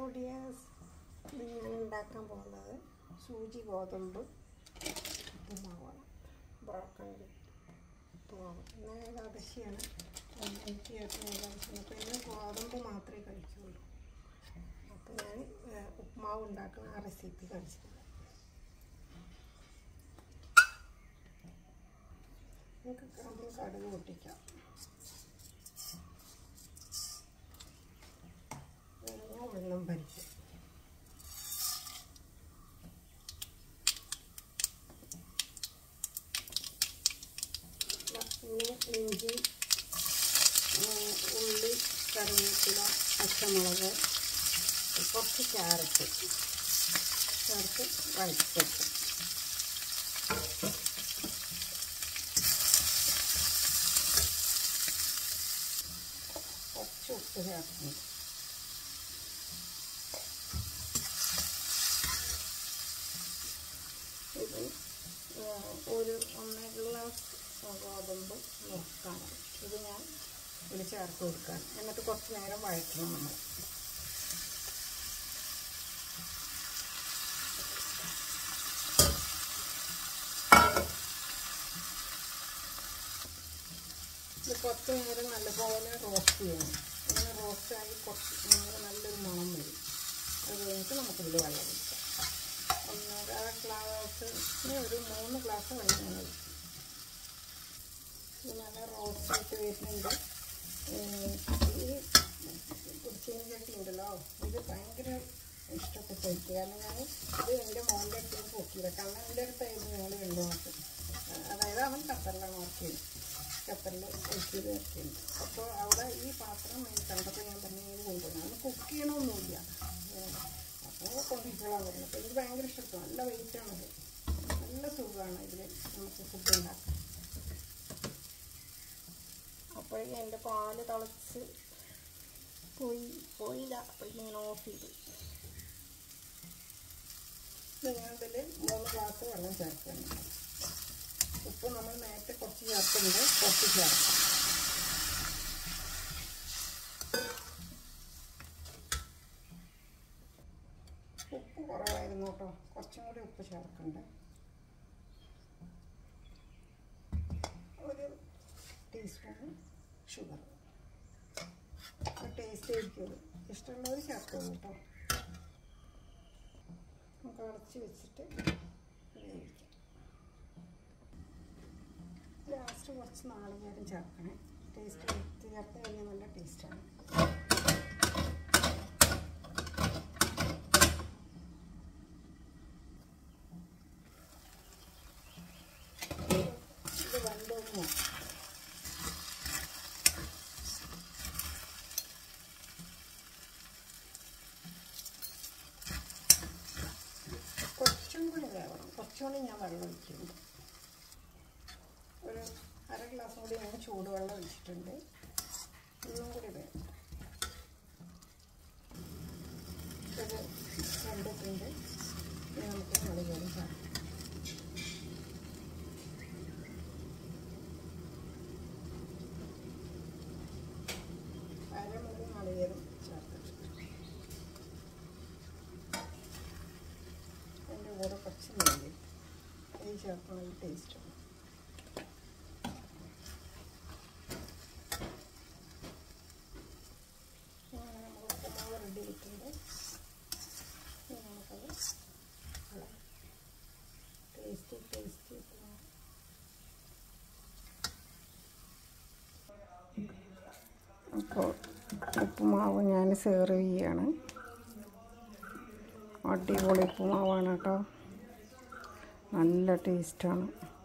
hello dears ഇത് ഞാൻ ഉണ്ടാക്കാൻ പോകുന്നത് സൂചി ഗോതമ്പ് ഉപ്പുമാവാണ് ബ്രോക്കൺ ഉപ്പുമാവ് ഇന്ന് ഏകാദശിയാണ് എനിക്ക് ഏറ്റവും ഏകാദശിയാണ് അപ്പോൾ ഇന്ന് ഗോതമ്പ് മാത്രമേ കഴിക്കുള്ളൂ അപ്പോൾ ഞാൻ ഏഹ്, ഉപ്പുമാവ് ഉണ്ടാക്കുന്ന ആ റെസിപ്പി കാണിച്ചത് നമുക്ക് ആദ്യം കടുക് പൊട്ടിക്കാം വെള്ളം വെള്ളം പരിപ്പ് പിന്നെ ഇഞ്ചി ഉം, ഉള്ളി കറിവേപ്പില പച്ചമുളക് കുറച്ച് ക്യാരറ്റ് ചേർത്ത് വഴറ്റിട്ട് കുറച്ച് ഉപ്പ് ചേർക്കുന്നു ഇത് ആ, ഒരു ഒന്നര ഗ്ലാസ് ഗോതമ്പ് നുറുക്കാണ് ഇത് ഞാൻ ഇതിൽ ചേർത്ത് കൊടുക്കാൻ എന്നിട്ട് കുറച്ച് നേരം വഴറ്റണം നമ്മൾ ഇത് കുറച്ച് നേരം നല്ലപോലെ റോസ്റ്റ് ചെയ്യണം അങ്ങനെ റോസ്റ്റായി കുറച്ച് നേരം നല്ലൊരു മണം വരും അത് കഴിഞ്ഞിട്ട് നമുക്കിതിൽ വെള്ളം ഒഴിക്കാം ഒന്നര ഗ്ലാസ്സിന് ഒരു മൂന്ന് ഗ്ലാസ് വെള്ളം ഞാൻ ഒഴിക്കും ഇത് നല്ല റോസ്റ്റായിട്ട് വരുന്നുണ്ട് ഏഹ് ഈ കുടിച്ചതിന് ചട്ടി ഉണ്ടല്ലോ ഇത് ഭയങ്കര ഇഷ്ടപ്പെട്ട് കഴിക്കുക കാരണം ഞാൻ ഇത് എൻ്റെ മോൻ്റെ അടുത്ത് പൊക്കിയത് കാരണം എൻ്റെ അടുത്തായിരുന്നു ഞങ്ങൾ രണ്ടു മാസം അതായത് അവൻ ഖത്തറിലാണ് വർക്ക് ചെയ്യുന്നത് ഖത്തറിൽ ഒഴിച്ചത് വെക്കുന്നുണ്ട് അപ്പോൾ അവിടെ ഈ പാത്രം എനിക്ക് കണ്ടപ്പോൾ ഞാൻ തന്നെ ഇത് കൊണ്ടുവന്നു അന്ന് കുക്ക് ചെയ്യണമൊന്നുമില്ല അപ്പോൾ കൊണ്ടുപോയിക്കോളാൻ പറഞ്ഞു അപ്പോൾ എനിക്ക് ഭയങ്കര ഇഷ്ടപ്പെട്ടു നല്ല വെയിറ്റാണത് നല്ല സുഖമാണ് ഇതിൽ നമുക്ക് ഫുഡ് ഉണ്ടാക്കാൻ അപ്പോഴേക്കും എൻ്റെ പാല് തിളച്ച് പോയി പോയില്ല അപ്പോഴേക്കും ഇങ്ങനെ ഓഫ് ചെയ്തു ഞാനിതിൽ മൂന്ന് ഗ്ലാസ് വെള്ളം ചേർക്കുന്നുണ്ട് ഉപ്പ് നമ്മൾ നേരത്തെ കുറച്ച് ചേർക്കുന്നുണ്ട് കുറച്ച് ചേർക്കാം ഉപ്പ് കുറവായിരുന്നു കേട്ടോ കുറച്ചും കൂടി ഉപ്പ് ചേർക്കണ്ടേ ഒരു ടീസ്പൂൺ ഷുഗർ ടേസ്റ്റ് ആയിരിക്കും ഇഷ്ടമുള്ളവർ ചേർത്തോളൂ കേട്ടോ നമുക്ക് അടച്ച് വെച്ചിട്ട് വേവിക്കാം ലാസ്റ്റ് കുറച്ച് നാളികേരം ചേർക്കണേ ടേസ്റ്റ് ചേർത്ത് കഴിഞ്ഞാൽ നല്ല ടേസ്റ്റാണ് ഇത് വെന്തോന്നു കുറച്ചും കൂടി വേവണം കുറച്ചും കൂടി ഞാൻ വെള്ളം ഒഴിക്കുന്നുണ്ട് ഒരു അര ഗ്ലാസ് കൂടി ഞാൻ ചൂടുവെള്ളം ഒഴിച്ചിട്ടുണ്ട് ഒന്നും കൂടി വേണം ഇത് വെന്തിട്ടുണ്ട് ഇനി നമുക്ക് നാളികേരം ചേർക്കാം അരമുറി നാളികേരം ചേർത്തിട്ടുണ്ട് അതിൻ്റെ കൂടെ കുറച്ച് നെയ്യ് നെയ്യ് ചേർക്കണം ഈ ടേസ്റ്റാണ് അങ്ങനെ നമ്മൾ ഉപ്പുമാവ് റെഡി ആയിട്ടുണ്ട് ഇനി നമുക്കത് ടേസ്റ്റി ടേസ്റ്റി ഉപ്പുമാവ് അപ്പോൾ ഉപ്പുമാവ് ഞാൻ സെർവ് ചെയ്യാണ് അടിപൊളി ഉപ്പുമാവാണ് കേട്ടോ നല്ല ടേസ്റ്റാണ്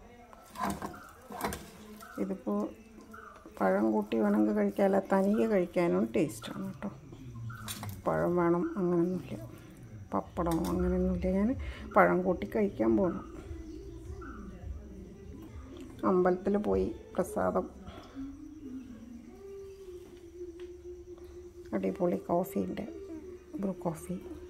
ഇതിപ്പോൾ പഴം കൂട്ടി വേണമെങ്കിൽ കഴിക്കാമല്ല തനിയെ കഴിക്കാനും ടേസ്റ്റാണ് കേട്ടോ പഴം വേണം അങ്ങനെയൊന്നുമില്ല പപ്പടം അങ്ങനെയൊന്നുമില്ല ഞാൻ പഴം കൂട്ടി കഴിക്കാൻ പോകണം അമ്പലത്തിൽ പോയി പ്രസാദം അടിപൊളി കോഫീൻ്റെ ബ്രൂ കോഫി